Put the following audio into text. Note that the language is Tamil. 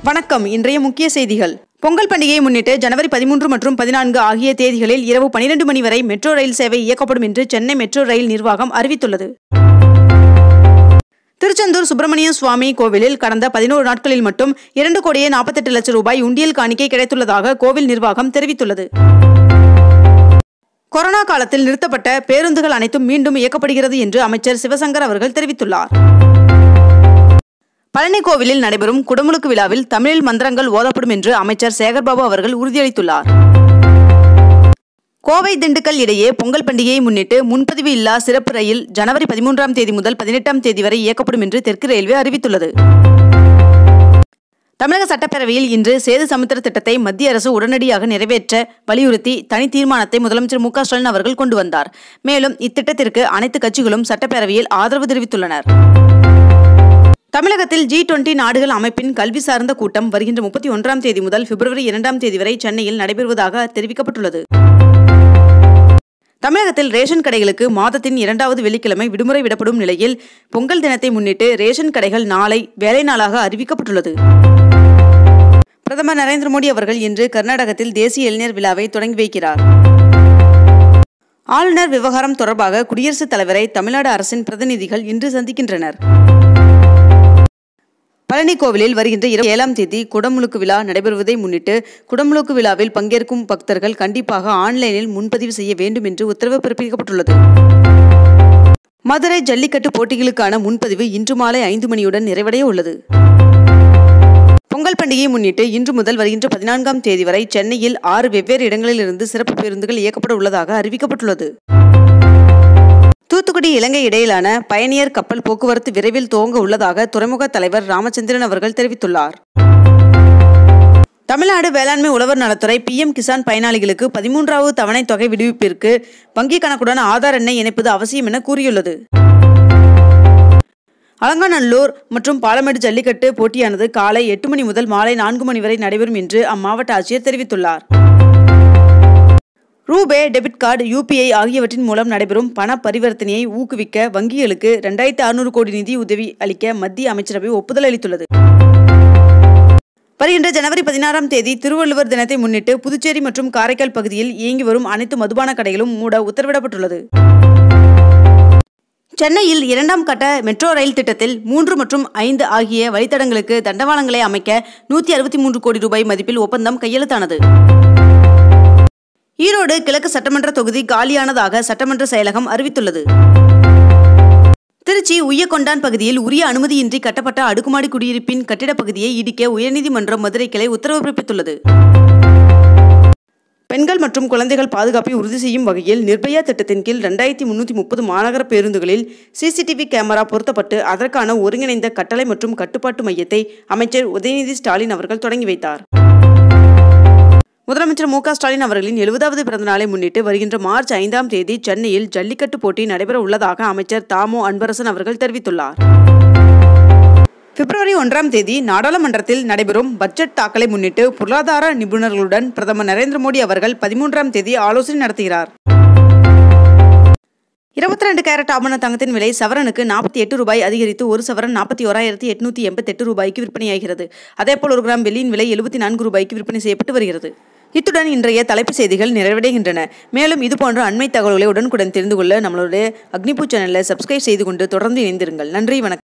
வணக்கம் இன்றைய முக்கிய செய்திகள் பொங்கல் பண்டிகையை முன்னிட்டு ஜனவரி பதிமூன்று மற்றும் பதினான்கு ஆகிய தேதிகளில் இரவு பனிரெண்டு மணி வரை மெட்ரோ ரயில் சேவை இயக்கப்படும் என்று சென்னை மெட்ரோ ரயில் நிர்வாகம் அறிவித்துள்ளது திருச்செந்தூர் சுப்பிரமணிய சுவாமி கோவிலில் கடந்த பதினோரு நாட்களில் மட்டும் இரண்டு கோடியே நாற்பத்தெட்டு லட்சம் ரூபாய் உண்டியல் காணிக்கை கிடைத்துள்ளதாக கோவில் நிர்வாகம் தெரிவித்துள்ளது கொரோனா காலத்தில் நிறுத்தப்பட்ட பேருந்துகள் அனைத்தும் மீண்டும் இயக்கப்படுகிறது என்று அமைச்சர் சிவசங்கர் அவர்கள் தெரிவித்துள்ளார் பழனி கோவிலில் நடைபெறும் குடமுழுக்கு விழாவில் தமிழில் மந்திரங்கள் ஓதப்படும் என்று அமைச்சர் சேகர்பாபு அவர்கள் உறுதியளித்துள்ளார் கோவை திண்டுக்கல் இடையே பொங்கல் பண்டிகையை முன்னிட்டு முன்பதிவு இல்லா சிறப்பு ரயில் ஜனவரி பதிமூன்றாம் தேதி முதல் பதினெட்டாம் தேதி வரை இயக்கப்படும் என்று தெற்கு ரயில்வே அறிவித்துள்ளது தமிழக சட்டப்பேரவையில் இன்று சேது சமுத்திர திட்டத்தை மத்திய அரசு உடனடியாக நிறைவேற்ற வலியுறுத்தி தனி தீர்மானத்தை முதலமைச்சர் மு க ஸ்டாலின் அவர்கள் கொண்டு வந்தார் மேலும் இத்திட்டத்திற்கு அனைத்து கட்சிகளும் சட்டப்பேரவையில் ஆதரவு தெரிவித்துள்ளனர் தமிழகத்தில் ஜி டுவெண்டி நாடுகள் அமைப்பின் கல்வி சார்ந்த கூட்டம் வருகின்ற முப்பத்தி ஒன்றாம் தேதி முதல் பிப்ரவரி இரண்டாம் தேதி வரை சென்னையில் நடைபெறுவதாக தெரிவிக்கப்பட்டுள்ளது தமிழகத்தில் ரேஷன் கடைகளுக்கு மாதத்தின் இரண்டாவது வெள்ளிக்கிழமை விடுமுறை விடப்படும் நிலையில் பொங்கல் தினத்தை முன்னிட்டு ரேஷன் கடைகள் நாளை வேலை நாளாக அறிவிக்கப்பட்டுள்ளது பிரதமர் நரேந்திர மோடி அவர்கள் இன்று கர்நாடகத்தில் தேசிய இளைஞர் விழாவை தொடங்கி வைக்கிறார் ஆளுநர் விவகாரம் தொடர்பாக குடியரசுத் தலைவரை தமிழ்நாடு அரசின் பிரதிநிதிகள் இன்று சந்திக்கின்றனர் பழனி கோவிலில் வருகின்ற இருபத்தி ஏழாம் தேதி குடமுழுக்கு விழா நடைபெறுவதை முன்னிட்டு குடமுழுக்கு விழாவில் பங்கேற்கும் பக்தர்கள் கண்டிப்பாக ஆன்லைனில் முன்பதிவு செய்ய வேண்டும் என்று உத்தரவு பிறப்பிக்கப்பட்டுள்ளது மதுரை ஜல்லிக்கட்டு போட்டிகளுக்கான முன்பதிவு இன்று மாலை ஐந்து மணியுடன் நிறைவடைய உள்ளது பொங்கல் பண்டிகையை முன்னிட்டு இன்று முதல் வருகின்ற பதினான்காம் தேதி வரை சென்னையில் ஆறு வெவ்வேறு இடங்களிலிருந்து சிறப்பு பேருந்துகள் இயக்கப்பட உள்ளதாக அறிவிக்கப்பட்டுள்ளது தூத்துக்குடி இலங்கை இடையிலான பயணியர் கப்பல் போக்குவரத்து விரைவில் துவங்க உள்ளதாக துறைமுக தலைவர் ராமச்சந்திரன் அவர்கள் தெரிவித்துள்ளார் தமிழ்நாடு வேளாண்மை உழவர் நலத்துறை பிஎம் கிசான் பயனாளிகளுக்கு பதிமூன்றாவது தவணை தொகை விடுவிப்பிற்கு வங்கிக் கணக்குடன் ஆதார் எண்ணை இணைப்பது அவசியம் என கூறியுள்ளது அலங்காநல்லூர் மற்றும் பாலமேடு ஜல்லிக்கட்டு போட்டியானது காலை எட்டு மணி முதல் மாலை நான்கு மணி வரை நடைபெறும் என்று அம்மாவட்ட ஆட்சியர் தெரிவித்துள்ளார் ரூபே டெபிட் கார்டு யூபிஐ ஆகியவற்றின் மூலம் நடைபெறும் பண பரிவர்த்தனையை ஊக்குவிக்க வங்கிகளுக்கு ரெண்டாயிரத்தி அறுநூறு கோடி நிதி உதவி அளிக்க மத்திய அமைச்சரவை ஒப்புதல் அளித்துள்ளது வருகின்ற ஜனவரி பதினாறாம் தேதி திருவள்ளுவர் தினத்தை முன்னிட்டு புதுச்சேரி மற்றும் காரைக்கால் பகுதியில் இயங்கி வரும் அனைத்து மதுபான கடைகளும் மூட உத்தரவிடப்பட்டுள்ளது சென்னையில் இரண்டாம் கட்ட மெட்ரோ ரயில் திட்டத்தில் மூன்று மற்றும் ஐந்து ஆகிய வழித்தடங்களுக்கு தண்டவாளங்களை அமைக்க நூற்றி அறுபத்தி மூன்று கோடி ரூபாய் மதிப்பில் ஒப்பந்தம் கையெழுத்தானது ஈரோடு கிழக்கு சட்டமன்ற தொகுதி காலியானதாக சட்டமன்ற செயலகம் அறிவித்துள்ளது திருச்சி உய்யக்கொண்டான் பகுதியில் உரிய அனுமதியின்றி கட்டப்பட்ட அடுக்குமாடி குடியிருப்பின் கட்டிடப் பகுதியை இடிக்க உயர்நீதிமன்றம் மதுரை கிளை உத்தரவு பிறப்பித்துள்ளது பெண்கள் மற்றும் குழந்தைகள் பாதுகாப்பை உறுதி செய்யும் வகையில் நிர்பயா திட்டத்தின் கீழ் ரெண்டாயிரத்தி முன்னூற்றி முப்பது மாநகர பேருந்துகளில் சிசிடிவி கேமரா பொருத்தப்பட்டு அதற்கான ஒருங்கிணைந்த கட்டளை மற்றும் கட்டுப்பாட்டு மையத்தை அமைச்சர் உதயநிதி ஸ்டாலின் அவர்கள் தொடங்கி வைத்தார் முதலமைச்சர் மு க ஸ்டாலின் அவர்களின் எழுபதாவது பிறந்த நாளை முன்னிட்டு வருகின்ற மார்ச் ஐந்தாம் தேதி சென்னையில் ஜல்லிக்கட்டு போட்டி நடைபெற உள்ளதாக அமைச்சர் தாமோ அன்பரசன் அவர்கள் தெரிவித்துள்ளார் பிப்ரவரி ஒன்றாம் தேதி நாடாளுமன்றத்தில் நடைபெறும் பட்ஜெட் தாக்கலை முன்னிட்டு பொருளாதார நிபுணர்களுடன் பிரதமர் நரேந்திர மோடி அவர்கள் பதிமூன்றாம் தேதி ஆலோசனை நடத்துகிறார் இருபத்தி ரெண்டு கேரட் ஆபண தங்கத்தின் விலை சவரனுக்கு நாற்பத்தி எட்டு ரூபாய் அதிகரித்து ஒரு சவரன் நாற்பத்தி ஓராயிரத்தி எட்நூத்தி எண்பத்தெட்டு ரூபாய்க்கு விற்பனையாகிறது அதேபோல் ஒரு கிராம் வெள்ளியின் விலை எழுபத்தி நான்கு ரூபாய்க்கு விற்பனை செய்யப்பட்டு வருகிறது இத்துடன் இன்றைய தலைப்புச் செய்திகள் நிறைவடைகின்றன மேலும் இதுபோன்ற அண்மை தகவல்களை உடனுக்குடன் தெரிந்து கொள்ள நம்மளுடைய அக்னிபூ சேனலை சப்ஸ்கிரைப் செய்து கொண்டு தொடர்ந்து இணைந்திருங்கள் நன்றி வணக்கம்